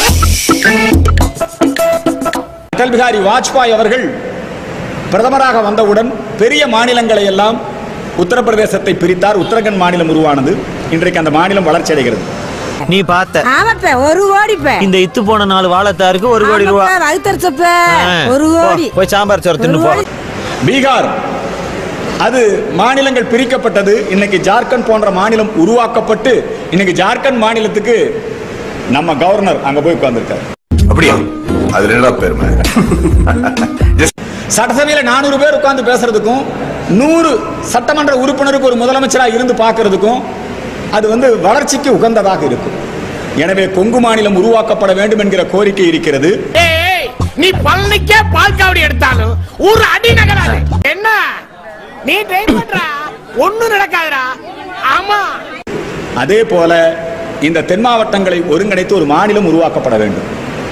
S: அடல் பிகாரி வாஜ்பாய் அவர்கள் பிரதமராக வந்தவுடன் பெரிய மாநிலங்களை எல்லாம் உத்தரப்பிரதேசத்தை பிரித்தார் உத்தரகண்ட் மாநிலம் உருவானது இன்றைக்கு அந்த மாநிலம் வளர்ச்சி அடைகிறது
U: நீ பார்த்த
T: ஆமாப்ப ஒரு கோடி பே
U: இந்த இத்து போன நாலு வாழைத்தாருக்கு ஒரு கோடி ரூபா
T: வகுத்தரிச்சப்ப
U: ஆ,
T: ஒரு
U: போ,
T: கோடி
U: போய் சாம்பார் சோறு தின்னு போ
S: பீகார் அது மாநிலங்கள் பிரிக்கப்பட்டது இன்னைக்கு ஜார்க்கண்ட் போன்ற மாநிலம் உருவாக்கப்பட்டு இன்னைக்கு ஜார்க்கண்ட் மாநிலத்துக்கு நம்ம கவர்னர் அங்க போய் உட்கார்ந்துருக்காரு
R: அப்படியா அதுல என்னடா பெருமை
S: சட்டசபையில நானூறு பேர் உட்கார்ந்து பேசுறதுக்கும் நூறு சட்டமன்ற உறுப்பினருக்கு ஒரு முதலமைச்சரா இருந்து பார்க்கறதுக்கும் அது வந்து வளர்ச்சிக்கு உகந்ததாக இருக்கும் எனவே கொங்கு மாநிலம் உருவாக்கப்பட வேண்டும் என்கிற கோரிக்கை இருக்கிறது
K: ஏய் நீ பழனிக்கே பால் காவடி எடுத்தாலும் ஒரு அடி நகராது என்ன நீ ட்ரை பண்றா ஒண்ணும் நடக்காதுடா ஆமா
S: அதே போல இந்த தென் மாவட்டங்களை ஒருங்கிணைத்து ஒரு மாநிலம் உருவாக்கப்பட வேண்டும்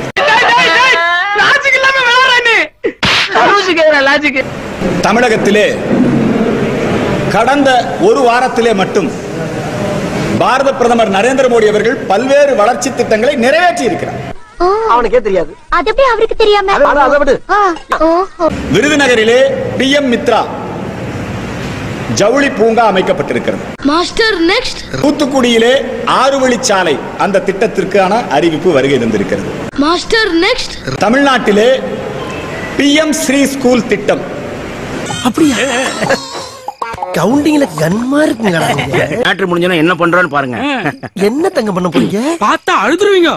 K: லாஜிக் இல்லாம விளையாடுறானே லாஜிக் லாஜிக்
S: தமிழகத்திலே கடந்த ஒரு வாரத்திலே மட்டும் பாரத பிரதமர் நரேந்திர மோடி அவர்கள் பல்வேறு வளர்ச்சி திட்டங்களை நிறைவேற்றி இருக்கிறார்
F: அவனுக்கே தெரியாது
P: அது எப்படி அவருக்கு தெரியாம
F: அதை- அதை விடு.
P: ஓஹோ
S: விருதுநகரிலே பி எம் மித்ரா ஜவுளி பூங்கா அமைக்கப்பட்டிருக்கிறது
P: மாஸ்டர் நெக்ஸ்ட்
S: தூத்துக்குடியிலே ஆறு வழிச்சாலை அந்த திட்டத்திற்கான அறிவிப்பு வருகை தந்திருக்கிறது
P: மாஸ்டர் நெக்ஸ்ட்
S: தமிழ்நாட்டிலே பி எம் ஸ்ரீ ஸ்கூல் திட்டம்
F: அப்படியா கவுண்டிங்ல கன்மா இருக்குங்கடா
J: மேட்ரு முடிஞ்சோன்னா என்ன பண்றான்னு பாருங்க
F: என்ன தங்க பண்ண போறீங்க
K: பார்த்தா அழுதுருவீங்க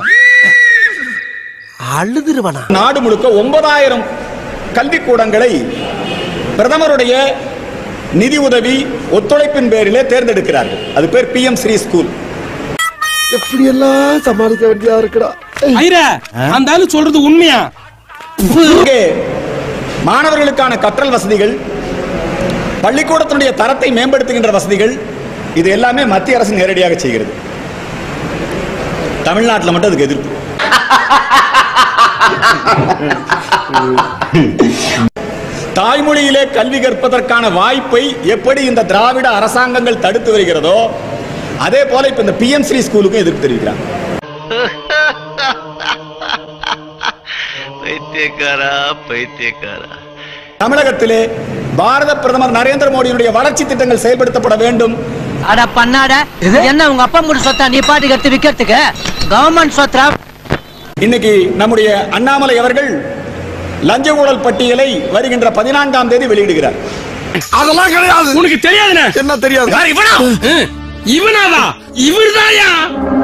F: அழுதுருவனா
S: நாடு முழுக்க ஒன்பதாயிரம் கல்விக்கூடங்களை பிரதமருடைய நிதி உதவி ஒத்துழைப்பின் பேரிலே தேர்ந்தெடுக்கிறார்கள் அது பேர் பி எம் ஸ்ரீ ஸ்கூல்
F: எப்படி எல்லாம் சமாளிக்க வேண்டியதா இருக்குடா
K: ஐரா அந்த ஆளு சொல்றது உண்மையா
S: இங்கே மாணவர்களுக்கான கற்றல் வசதிகள் பள்ளிக்கூடத்தினுடைய தரத்தை மேம்படுத்துகின்ற வசதிகள் இது எல்லாமே மத்திய அரசு நேரடியாக செய்கிறது தமிழ்நாட்டில் மட்டும் அதுக்கு எதிர்ப்பு தாய்மொழியிலே கல்வி கற்பதற்கான வாய்ப்பை எப்படி இந்த திராவிட அரசாங்கங்கள் தடுத்து வருகிறதோ அதே போல இப்ப இந்த பிஎம் ஸ்ரீ ஸ்கூலுக்கும் எதிர்ப்பு தெரிவிக்கிறாங்க
V: பைத்தியக்காரா பைத்தியக்காரா
S: தமிழகத்திலே பாரத பிரதமர் நரேந்திர மோடியினுடைய வளர்ச்சி திட்டங்கள் செயல்படுத்தப்பட வேண்டும்
L: அட பண்ணாட என்ன உங்க அப்பா மூடு சொத்தா நீ பாட்டுக்கு எடுத்து விக்கிறதுக்கு கவர்மெண்ட் சொத்தா
S: இன்னைக்கு நம்முடைய அண்ணாமலை அவர்கள் லஞ்ச ஊழல் பட்டியலை வருகின்ற பதினான்காம் தேதி வெளியிடுகிறார்
K: அதெல்லாம் கிடையாது உனக்கு தெரியாதுண்ணே
S: என்ன தெரியாது
K: யார் இவனா ம். இவனாவா இவர்தாயா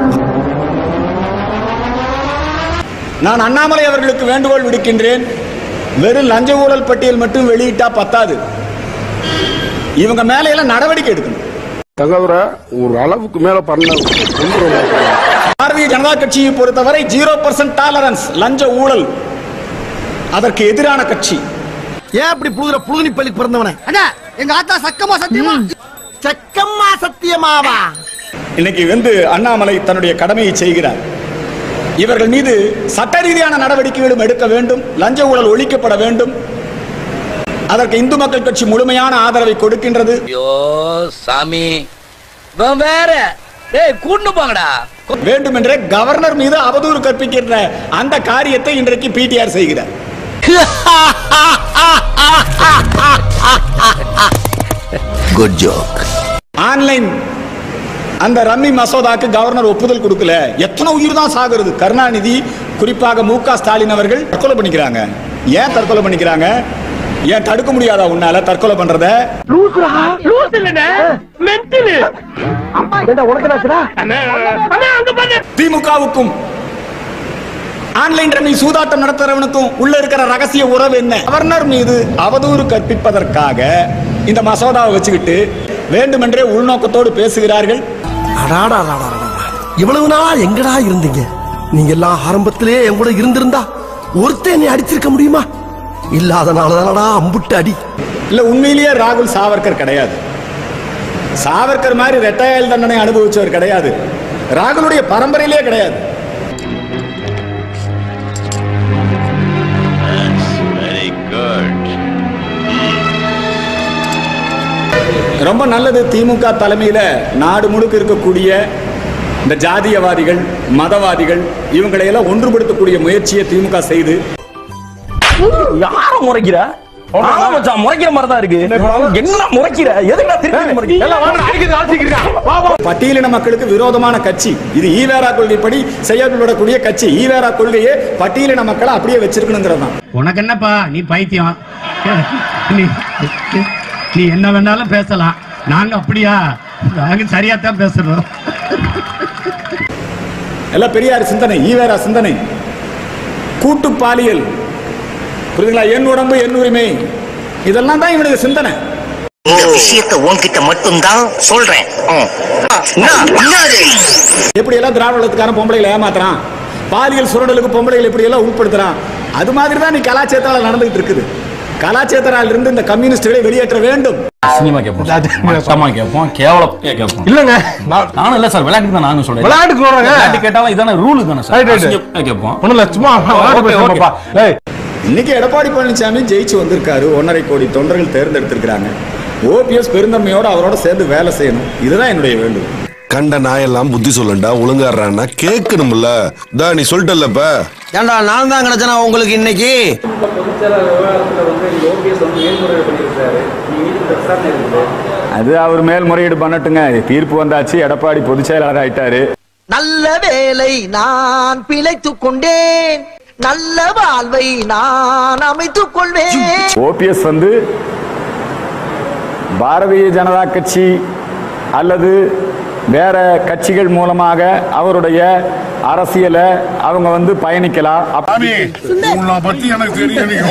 S: நான் அண்ணாமலை அவர்களுக்கு வேண்டுகோள் விடுக்கின்றேன் வெறும் லஞ்ச ஊழல் பட்டியல் மட்டும் வெளியிட்டா பத்தாது இவங்க மேல எல்லாம் நடவடிக்கை எடுக்கணும்
Q: தகவல ஒரு அளவுக்கு மேல பண்ண
S: பாரதிய ஜனதா கட்சியை பொறுத்தவரை ஜீரோ பர்சன்ட் டாலரன்ஸ் லஞ்ச ஊழல் அதற்கு எதிரான கட்சி
F: ஏன் இப்படி புழுகுற புழுகுனி பள்ளி பிறந்தவன அண்ணா எங்க ஆத்தா சக்கமா சத்தியமா சக்கம்மா சத்தியமாவா
S: இன்னைக்கு வந்து அண்ணாமலை தன்னுடைய கடமையை செய்கிறார் இவர்கள் மீது சட்ட ரீதியான நடவடிக்கைகளும் எடுக்க வேண்டும் லஞ்ச ஊழல் ஒழிக்கப்பட வேண்டும் அதற்கு இந்து மக்கள் கட்சி முழுமையான ஆதரவை கொடுக்கின்றது
A: ஐயோ சாமி இவன் வேற டேய் கூண்டு போங்கடா
S: வேண்டும் என்றே கவர்னர் மீது அவதூறு கற்பிக்கின்ற அந்த காரியத்தை இன்றைக்கு பிடிஆர் செய்கிறார்
F: குட் ஜோக்
S: ஆன்லைன் அந்த ரம்மி மசோதாக்கு கவர்னர் ஒப்புதல் கொடுக்கல எத்தனை உயிர் தான் சாகுறது கருணாநிதி குறிப்பாக மு க ஸ்டாலின் அவர்கள் தற்கொலை பண்ணிக்கிறாங்க ஏன் தற்கொலை பண்ணிக்கிறாங்க ஏன் தடுக்க முடியாதா உன்னால தற்கொலை பண்றத
K: லூசுரா லூஸ் இல்லனே மென்டல் அம்மா என்ன உனக்கு நாச்சுடா அண்ணா அண்ணா அங்க பாரு
S: திமுகவுக்கும் ஆன்லைன் ரம்மி சூதாட்டம் நடத்துறவனுக்கும் உள்ள இருக்கிற ரகசிய உறவு என்ன கவர்னர் மீது அவதூறு கற்பிப்பதற்காக இந்த மசோதாவை வச்சுக்கிட்டு வேண்டுமென்றே உள்நோக்கத்தோடு பேசுகிறார்கள்
F: அடாடா இவ்வளவு நாள் எங்கடா இருந்தீங்க நீங்க எல்லாம் ஆரம்பத்திலே என் கூட இருந்திருந்தா ஒருத்தன் நீ அடிச்சிருக்க முடியுமா இல்லாதனாலதானடா அம்புட்டு அடி
S: இல்ல உண்மையிலேயே ராகுல் சாவர்கர் கிடையாது சாவர்கர் மாதிரி ரெட்டையல் தண்டனை அனுபவிச்சவர் கிடையாது ராகுலுடைய பரம்பரையிலே கிடையாது ரொம்ப நல்லது திமுக தலைமையில நாடு முழுக்க இருக்கக்கூடிய இந்த ஜாதியவாதிகள் மதவாதிகள் இவங்களை எல்லாம் ஒன்றுபடுத்தக்கூடிய முயற்சியை திமுக செய்து
J: யார முறைக்கிற ஆமா மச்சான், முறைக்கிற மாதிரி தான் இருக்கு என்ன முறைக்கிற எதுக்கு திருப்பி முறைக்கிற
S: பட்டியலின மக்களுக்கு விரோதமான கட்சி இது ஈவேரா கொள்கைப்படி செயல்படக்கூடிய கட்சி ஈவேரா கொள்கையே பட்டியலின மக்களை அப்படியே வச்சிருக்கணுங்கிறது தான்
H: உனக்கு என்னப்பா நீ பைத்தியம் நீ நீ என்ன வேணாலும் பேசலாம் நாங்க அப்படியா நாங்க சரியா தான் பேசுறோம்
S: எல்லாம் பெரியார் சிந்தனை ஈவேரா சிந்தனை கூட்டு பாலியல் புரியுதுங்களா என் உடம்பு என் உரிமை இதெல்லாம் தான் இவனுடைய சிந்தனை
J: இந்த விஷயத்தை உன்கிட்ட மட்டும்தான் சொல்றேன்
S: எப்படி எல்லாம் திராவிடத்துக்கான பொம்பளைகளை ஏமாத்துறான் பாலியல் சுரண்டலுக்கு பொம்பளைகள் எப்படி எல்லாம் உட்படுத்துறான் அது மாதிரி தான் நீ கலாச்சாரத்தால நடந்துகிட்டு இருக்குது கலாச்சாரத்தால் இருந்து இந்த கம்யூனிஸ்டுகளை வெளியேற்ற வேண்டும்
C: சினிமா கேட்போம் மட்டமா கேட்போம் கேவலம் கேட்போம்
N: இல்லங்க
C: நானும் இல்ல சார் விளையாட்டுக்கு தான் நானும் சொல்றேன்
N: விளையாட்டுக்கு சொல்றேங்க.
C: விளையாட்டு கேட்டாலும் இதான ரூல் தானே சார்
N: Right, right.
C: அசிங்கமா கேட்போம்
N: ஒண்ணும் இல்ல சும்மா விளையாட்டு
C: Okay,
N: பேசுறோம்ப்பா. ஏய்
S: இன்னைக்கு எடப்பாடி பழனிசாமி ஜெயிச்சு வந்திருக்காரு ஒன்றரை கோடி தொண்டர்கள் தேர்ந்தெடுத்திருக்கிறாங்க ஓபிஎஸ் பெருந்தன்மையோட அவரோட சேர்ந்து வேலை செய்யணும் இதுதான் என்னுடைய வேண்டுகோள்
I: கண்ட நாயெல்லாம் புத்தி சொல்லண்டா ஒழுங்காடுறான்னா கேட்கணும்ல தா நீ சொல்லிட்டல்லப்ப
F: ஏண்டா நான் தான் கிடைச்சனா உங்களுக்கு இன்னைக்கு
S: அது அவர் மேல்முறையீடு பண்ணட்டுங்க தீர்ப்பு வந்தாச்சு எடப்பாடி பொதுச் செயலாளர் ஆயிட்டாரு
F: நல்ல வேலை நான் பிழைத்துக் கொண்டேன் நல்ல வாழ்வை நான் அமைத்துக் கொள்வேன்
S: ஓபிஎஸ் வந்து பாரதிய ஜனதா கட்சி அல்லது வேற கட்சிகள் மூலமாக அவருடைய அரசியலை அவங்க வந்து பயணிக்கலாம்
Q: சாமி உன்னை பத்தி எனக்கு தெரியும் நீ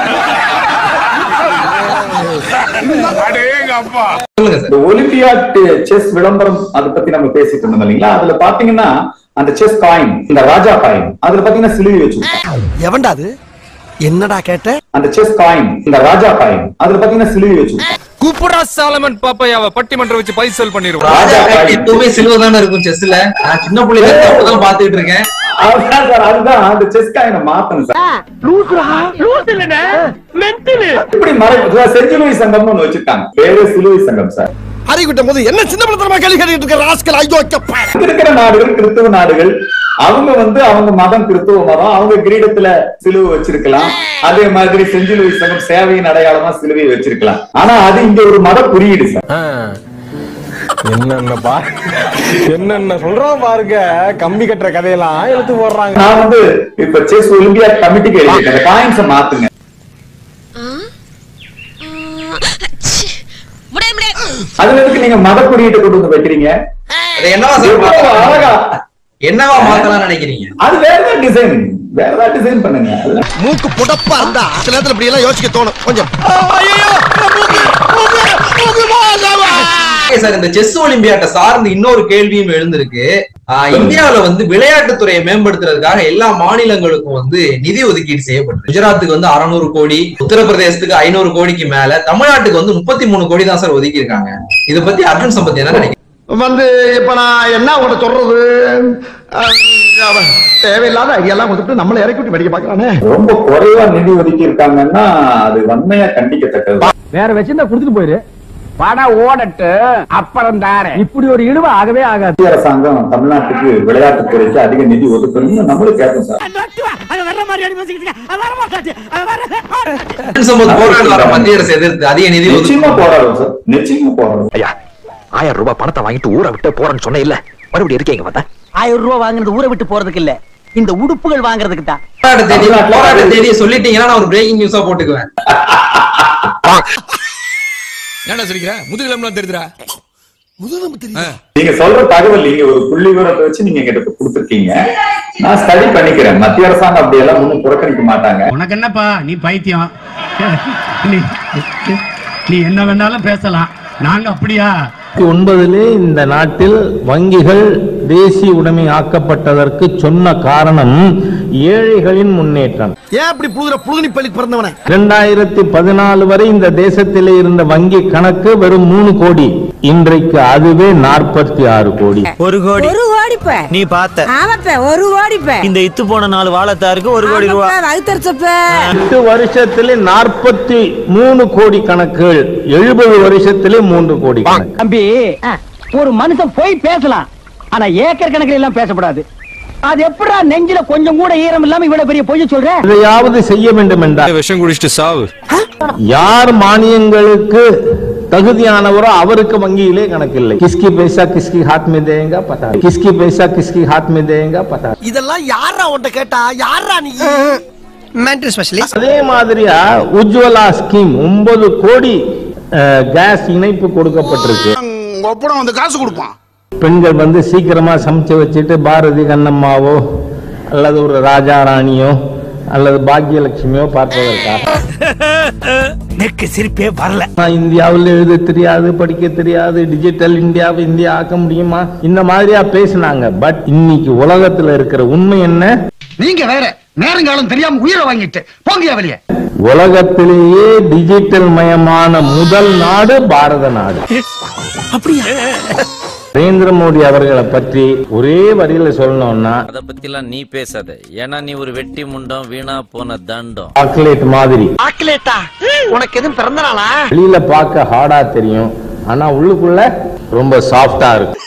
Q: அடேங்க அப்பா
M: இந்த ஒலிம்பியாட் செஸ் விளம்பரம் அதை பத்தி நம்ம பேசிட்டு இருந்தோம் இல்லைங்களா அதுல பாத்தீங்கன்னா அந்த செஸ் காயின் இந்த ராஜா காயின் அதுல பாத்தீங்கன்னா சிலுவை வச்சு
F: எவன்டா அது என்னடா கேட்ட
M: அந்த செஸ் காயின் இந்த ராஜா காயின் அதுல பாத்தீங்கன்னா சிலுவை வச்சு
V: கூப்பிடா சாலமன் பாப்பையாவ பட்டிமன்றம் வச்சு பைசல் பண்ணிருவோம்
M: ராஜா காயின்
O: எப்பவுமே சில்வர் தானே இருக்கும் செஸ்ல நான் சின்ன பிள்ளைல இருந்து அப்பதான் பாத்துக்கிட்டு இருக்கேன்
M: அதுதான் சார் அதுதான் அந்த செஸ் காயினை மாத்தணும் சார்
K: லூசுரா லூஸ் இல்லனே மென்டல்
M: இப்படி மறை செஞ்சிலுவை சங்கம்னு ஒண்ணு வச்சிருக்காங்க பேரு சிலுவை சங்கம் சார்
F: அறிவிட்ட போது என்ன சின்ன பிள்ளைத்தனமா கேள்வி கேட்டுட்டு இருக்க ராஸ்கல் ஐயோ
M: இங்க இருக்கிற நாடுகள் கிறிஸ்துவ நாடுகள் அவங்க வந்து அவங்க மதம் கிறிஸ்துவ மதம் அவங்க கிரீடத்துல சிலுவை வச்சிருக்கலாம் அதே மாதிரி செஞ்சிலுவை சங்கம் சேவையின் அடையாளமா சிலுவை வச்சிருக்கலாம் ஆனா அது இங்க ஒரு மத குறியீடு சார்
N: என்னென்ன பா என்னென்ன சொல்றான் பாருங்க கம்பி கட்டுற கதையெல்லாம் எடுத்து போடுறாங்க
M: நான் வந்து இப்ப செஸ் ஒலிம்பியா கமிட்டிக்கு எழுதிட்டேன் காயின்ஸ மாத்துங்க அதுல எதுக்கு நீங்க மத குறியீட்டை கொண்டு வந்து வைக்கிறீங்க
O: அது என்னவா சார்
M: எவ்வளவு
O: மாத்தலாம்?
M: அழகா
O: என்னவா மாத்தலாம் நினைக்கிறீங்க
M: அது வேற ஏதாவது டிசைன் வேற ஏதாவது டிசைன் பண்ணுங்க அதெல்லாம்
F: மூக்கு புடப்பா இருந்தா சில நேரத்துல இப்படி எல்லாம் யோசிக்க தோணும் கொஞ்சம்
O: ஓகே சார் இந்த செஸ் ஒலிம்பியாட்டை சார்ந்து இன்னொரு கேள்வியும் எழுந்திருக்கு ஆஹ், இந்தியாவுல வந்து விளையாட்டுத்துறையை மேம்படுத்துறதுக்காக எல்லா மாநிலங்களுக்கும் வந்து நிதி ஒதுக்கீடு செய்யப்பட்டது குஜராத்துக்கு வந்து அறுநூறு கோடி உத்தரப்பிரதேசத்துக்கு ஐநூறு கோடிக்கு மேல தமிழ்நாட்டுக்கு வந்து முப்பத்தி மூணு கோடி தான் சார் ஒதுக்கி இருக்காங்க இதை பத்தி அர்ஜுன் சம்பத் என்ன நினைக்கிறீங்க
F: வந்து இப்ப நான் என்ன உங்கள்ட்ட சொல்றது அஹ், அவன் தேவையில்லாத ஐடியாலாம் கொடுத்துட்டு நம்மளை இறக்கி விட்டு வெடிக்க பாக்குறானே
M: ரொம்ப குறைவா நிதி ஒதுக்கி இருக்காங்கன்னா அது வன்மையா கண்டிக்கத்தக்கது
B: வேற வச்சிருந்தா குடுத்துட்டு போயிரு படம் ஓடட்டு அப்புறம் தார இப்படி ஒரு இழுவ ஆகவே ஆகாது
M: மத்திய அரசாங்கம் தமிழ்நாட்டுக்கு விளையாட்டுத்துறைக்கு அதிக நிதி ஒதுக்கணும்னு நம்மளும் கேட்போம் சார்
O: அர்ஜுன் சம்பத் போராடுறாரு மத்திய அரசு எதிர்த்து அதிக நிதி ஒதுக்கி
M: நிச்சயமா போராடும் சார் நிச்சயமா போராடும்
E: ஐயா ஆயிரம் ரூபாய் பணத்தை வாங்கிட்டு ஊரை விட்டு போறேன்னு சொன்ன இல்ல மறுபடியும் இருக்கீங்க வந்தா
L: ஆயிரம் ரூபாய் வாங்குனது ஊரை விட்டு போறதுக்கு இல்ல இந்த உடுப்புகள் வாங்குறதுக்கு தான்
O: போராட்ட தேதி போராட்ட தேதியை சொல்லிட்டீங்கன்னா நான் ஒரு பிரேக்கிங் நியூஸா போட்டுக்குவேன்
V: என்ன சிரிக்கிற முதுகிலம்லாம் தெரியுதுடா
M: நீங்க சொல்ற தகவல் நீங்க ஒரு புள்ளி விவரத்தை வச்சு நீங்க எங்கிட்ட கொடுத்துருக்கீங்க நான் ஸ்டடி பண்ணிக்கிறேன் மத்திய அரசாங்கம் அப்படி எல்லாம் ஒண்ணும் புறக்கணிக்க மாட்டாங்க
H: உனக்கு என்னப்பா நீ பைத்தியம் நீ நீ என்ன வேணாலும் பேசலாம் நாங்க அப்படியா
C: ஒன்பதிலே இந்த நாட்டில் வங்கிகள் தேசிய உடைமை ஆக்கப்பட்டதற்கு சொன்ன காரணம் ஏழைகளின் முன்னேற்றம்
F: ஏன் இப்படி புழுதுற புழுதுனி பள்ளி பிறந்தவன
C: இரண்டாயிரத்தி பதினாலு வரை இந்த தேசத்திலே இருந்த வங்கி கணக்கு வெறும் மூணு கோடி இன்றைக்கு அதுவே நாற்பத்தி ஆறு கோடி
U: ஒரு கோடி
T: ஒரு கோடிப்ப
U: நீ பார்த்த
T: ஆமாப்ப ஒரு கோடிப்ப
U: இந்த இத்து போன நாலு வாழைத்தாருக்கு ஒரு கோடி ரூபா
T: வகுத்தரிச்சப்ப
C: எட்டு வருஷத்திலே நாற்பத்தி மூணு கோடி கணக்குகள் எழுபது வருஷத்திலே மூன்று கோடி கணக்கு
B: தம்பி ஒரு மனுஷன் போய் பேசலாம் ஆனா ஏக்கர் கணக்கில் எல்லாம் பேசக்கூடாது அது எப்படா நெஞ்சில கொஞ்சம் கூட ஈரம் இல்லாம இவ்வளவு பெரிய பொய்ய சொல்ற
C: எதையாவது செய்ய வேண்டும் என்றால்
V: விஷம் குடிச்சிட்டு சாவு
C: யார் மானியங்களுக்கு தகுதியானவரோ அவருக்கு வங்கியிலே கணக்கில்லை கிஸ்கி பைசா கிஸ்கி ஹாத் में देगा पता नहीं। किसकी पैसा किसकी हाथ में देगा पता नहीं।
F: இதெல்லாம் யாரா உன்ட்ட கேட்டா யாரா நீ மென்டல் ஸ்பெஷலிஸ்ட்
C: அதே மாதிரியா உஜ்வலா ஸ்கீம் ஒன்பது கோடி அஹ், கேஸ் இணைப்பு கொடுக்கப்பட்டிருக்கு
R: ஒப்படம் வந்து காசு கொடுப்பான்
C: பெண்கள் வந்து சீக்கிரமா சமைச்சு வச்சுட்டு பாரதி கண்ணம்மாவோ அல்லது ஒரு ராஜா ராணியோ அல்லது பாக்யலட்சுமியோ பார்ப்பதற்காக
F: நெக்கு சிரிப்பே வரல
C: நான் இந்தியாவில் எழுத தெரியாது படிக்க தெரியாது டிஜிட்டல் இந்தியாவை இந்தியா ஆக்க முடியுமா இந்த மாதிரியா பேசினாங்க பட் இன்னைக்கு உலகத்துல இருக்கிற உண்மை என்ன
B: நீங்க வேற நேரங்காலம் தெரியாம உயிரை வாங்கிட்டு போங்கயா வெளியே
C: உலகத்திலேயே டிஜிட்டல் மயமான முதல் நாடு பாரத நாடு நரேந்திர மோடி அவர்களை பற்றி ஒரே வரியில சொல்லணும்னா
W: அத பத்திலாம் நீ பேசாத ஏன்னா நீ ஒரு வெட்டி முண்டம் வீணா போன தண்டம்
C: சாக்லேட் மாதிரி
F: ஆக்கலேட்டா உனக்கு எதுவும் பிறந்த நாளா
C: வெளியில பார்க்க ஹார்டா தெரியும் ஆனா உள்ளுக்குள்ள ரொம்ப சாஃப்டா இருக்கும்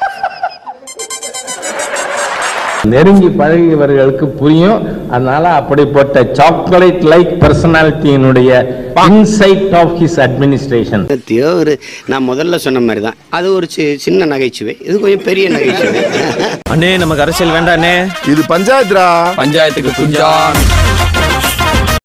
C: நெருங்கி பழகியவர்களுக்கு புரியும் அதனால அப்படிப்பட்ட சாக்லேட் லைக் பர்சனாலிட்டியினுடைய இன்சைட் ஆஃப் ஹிஸ் அட்மினிஸ்ட்ரேஷன்
X: ஒரு நான் முதல்ல சொன்ன மாதிரி தான் அது ஒரு சி- சின்ன நகைச்சுவை இது கொஞ்சம் பெரிய நகைச்சுவை
U: அண்ணே நமக்கு அரசியல் வேண்டாண்ணே
Q: இது பஞ்சாயத்துரா
V: பஞ்சாயத்துக்கு குஞ்சா